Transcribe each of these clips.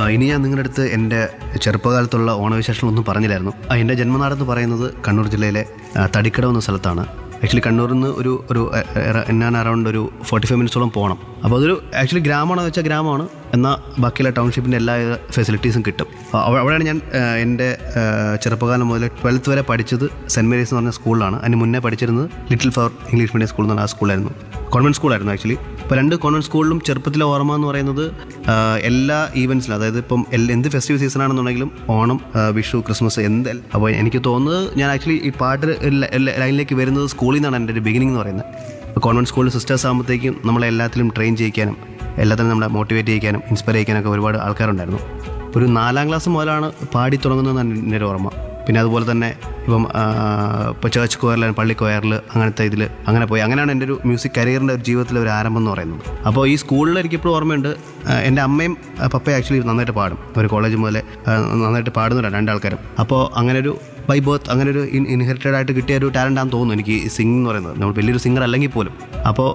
ഇനി ഞാൻ നിങ്ങളുടെ അടുത്ത് എൻ്റെ ചെറുപ്പകാലത്തുള്ള ഓണവിശേഷങ്ങളൊന്നും പറഞ്ഞില്ലായിരുന്നു ആ, എൻ്റെ ജന്മനാടെന്ന് പറയുന്നത് കണ്ണൂർ ജില്ലയിലെ ആ, തടിക്കട എന്ന സ്ഥലത്താണ് ആക്ച്വലി കണ്ണൂരിൽ നിന്ന് ഒരു ഒരു ഞാൻ അറൗണ്ട് ഒരു ഫോർട്ടി ഫൈവ് മിനിറ്റ്സോളം പോകണം അപ്പോൾ അതൊരു ആക്ച്വലി ഗ്രാമമാണെന്ന് വെച്ചാൽ ഗ്രാമമാണ് എന്നാൽ ബാക്കിയുള്ള ടൗൺഷിപ്പിൻ്റെ എല്ലാ ഫെസിലിറ്റീസും കിട്ടും അപ്പോൾ അവ- അവിടെയാണ് ഞാൻ ആ, എൻ്റെ ആ, ചെറുപ്പകാലം മുതൽ ട്വൽത്ത് വരെ പഠിച്ചത് സെൻറ് മേരീസ് എന്ന് പറഞ്ഞ സ്കൂളിലാണ് അതിന് മുന്നേ പഠിച്ചിരുന്നത് little flower English medium school എന്ന് പറഞ്ഞ ആ സ്കൂളായിരുന്നു കോൺവെൻറ്റ് സ്കൂളായിരുന്നു ആക്ച്വലി ഇപ്പോൾ രണ്ട് കോൺവെൻറ്റ് സ്കൂളിലും ചെറുപ്പത്തിലെ ഓർമ്മ എന്ന് പറയുന്നത് ആ, എല്ലാ ഈവൻസിലും അതായത് ഇപ്പം എൽ- എന്ത് ഫെസ്റ്റിവൽ സീസൺ ആണെന്നുണ്ടെങ്കിലും ഓണം ആ, വിഷു ക്രിസ്മസ് എന്ത് അപ്പോൾ എനിക്ക് തോന്നുന്നത് ഞാൻ ആക്ച്വലി ഈ പാട്ട് ല- ല- ലൈനിലേക്ക് വരുന്നത് സ്കൂളിൽ നിന്നാണ് എൻ്റെ ഒരു ബിഗിനിങ് എന്ന് പറയുന്നത് കോൺവെൻറ്റ് സ്കൂളിൽ സിസ്റ്റേഴ്സ് ആകുമ്പോഴത്തേക്കും നമ്മളെ എല്ലാത്തിലും ട്രെയിൻ ചെയ്യിക്കാനും എല്ലാത്തിനും നമ്മളെ മോട്ടിവേറ്റ് ചെയ്യിക്കാനും ഇൻസ്പയർ ചെയ്യിക്കാനൊക്കെ ഒരുപാട് ആൾക്കാരുണ്ടായിരുന്നു ഒരു നാലാം ക്ലാസ് മുതലാണ് പാടി തുടങ്ങുന്നതെന്നാണ് എൻ്റെ ഒരു ഓർമ്മ പിന്നെ അതുപോലെ തന്നെ ഇപ്പം ആ, ഇപ്പോൾ ചേർച്ച് കൊയറിൽ പള്ളി കൊയറിൽ അങ്ങനത്തെ ഇതിൽ അങ്ങനെ പോയി അങ്ങനെയാണ് എൻ്റെ ഒരു മ്യൂസിക് കരിയറിൻ്റെ ഒരു ജീവിതത്തിലെ ഒരു ആരംഭം എന്ന് പറയുന്നത് അപ്പോൾ ഈ സ്കൂളിൽ എനിക്കിപ്പോഴും ഓർമ്മയുണ്ട് ആ, എൻ്റെ അമ്മയും ആ, പപ്പയും ആക്ച്വലി നന്നായിട്ട് പാടും ഒരു കോളേജ് മുതലേ ആ, നന്നായിട്ട് പാടുന്നവരാണ് രണ്ടാൾക്കാരും അപ്പോൾ അങ്ങനെ ഒരു ബൈ ബർത്ത് അങ്ങനെ ഒരു ഇൻഹെറിറ്റഡ് ആയിട്ട് കിട്ടിയ ഒരു ടാലൻ്റ് ആണെന്ന് തോന്നുന്നു എനിക്ക് ഈ സിംഗ് എന്ന് പറയുന്നത് നമ്മൾ വലിയൊരു സിംഗർ അല്ലെങ്കിൽ പോലും അപ്പോൾ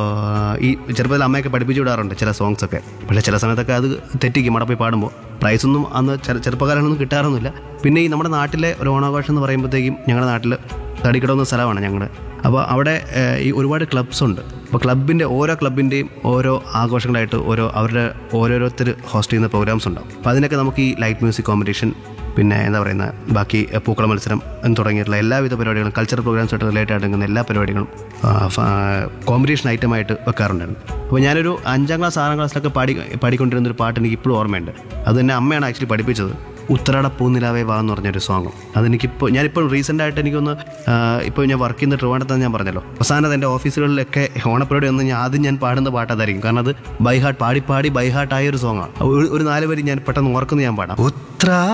ഈ ചെറുപ്പത്തിൽ അമ്മയൊക്കെ പഠിപ്പിച്ചു വിടാറുണ്ട് ചില സോങ്സ് ഒക്കെ പക്ഷേ ചില സമയത്തൊക്കെ അത് തെറ്റിക്കും അവിടെ പോയി പാടുമ്പോൾ പ്രൈസൊന്നും അന്ന് ചെറു- ചെറുപ്പക്കാരനൊന്നും കിട്ടാറൊന്നുമില്ല പിന്നെ ഈ നമ്മുടെ നാട്ടിലെ ഒരു ഓണാഘോഷം എന്ന് പറയുമ്പോഴത്തേക്കും ഞങ്ങളുടെ നാട്ടിൽ തടിക്കിടന്ന സ്ഥലമാണ് ഞങ്ങളുടെ അപ്പോൾ അവിടെ ഏഹ്, ഈ ഒരുപാട് ക്ലബ്സ് ഉണ്ട് അപ്പോൾ ക്ലബിൻ്റെ ഓരോ ക്ലബിൻ്റെയും ഓരോ ആഘോഷങ്ങളായിട്ട് ഓരോ അവരുടെ ഓരോരുത്തർ ഹോസ്റ്റ് ചെയ്യുന്ന പ്രോഗ്രാംസ് ഉണ്ടാവും അപ്പോൾ അതിനൊക്കെ നമുക്ക് ഈ ലൈറ്റ് മ്യൂസിക് കോമ്പറ്റീഷൻ പിന്നെ എന്താ പറയുന്ന ബാക്കി എ, പൂക്കള മത്സരം എന്ന് തുടങ്ങിയിട്ടുള്ള എല്ലാവിധ പരിപാടികളും കൾച്ചറൽ പ്രോഗ്രാംസായിട്ട് റിലേറ്റഡ് ആയിട്ട് നിൽക്കുന്ന എല്ലാ പരിപാടികളും കോമ്പറ്റീഷൻ ഐറ്റമായിട്ട് വെക്കാറുണ്ടായിരുന്നു അപ്പോൾ ഞാനൊരു അഞ്ചാം ക്ലാസ് ആറാം ക്ലാസ്സിലൊക്കെ പാടി പാടിക്കൊണ്ടിരുന്ന ഒരു പാട്ട് എനിക്ക് ഇപ്പോഴും ഓർമ്മയുണ്ട് അത് തന്നെ അമ്മയാണ് ആക്ച്വലി പഠിപ്പിച്ചത് ഉത്തരാട പൂനിലാവേ വാ എന്ന് പറഞ്ഞൊരു സോങ്ങും അതെനിക്കിപ്പോൾ ഞാനിപ്പോൾ റീസെൻ്റ് ആയിട്ട് എനിക്കൊന്ന് ഇപ്പോൾ ഞാൻ വർക്ക് ചെയ്യുന്ന ട്രിവാണ്ടത്താണ് ഞാൻ പറഞ്ഞല്ലോ അവസാനം എൻ്റെ ഓഫീസുകളിലൊക്കെ ഓണപ്പരിപാടി വന്ന് ഞാൻ ആദ്യം ഞാൻ പാടുന്ന പാട്ട് അതായിരിക്കും കാരണം അത് ബൈ ഹാർട്ട് പാടി പാടി ബൈ ഹാർട്ട് ആയ ഒരു സോങ്ങാണ് ഒരു നാല് വരി ഞാൻ പെട്ടെന്ന് ഓർക്കുന്നത് ഞാൻ പാടാം ഉത്രാ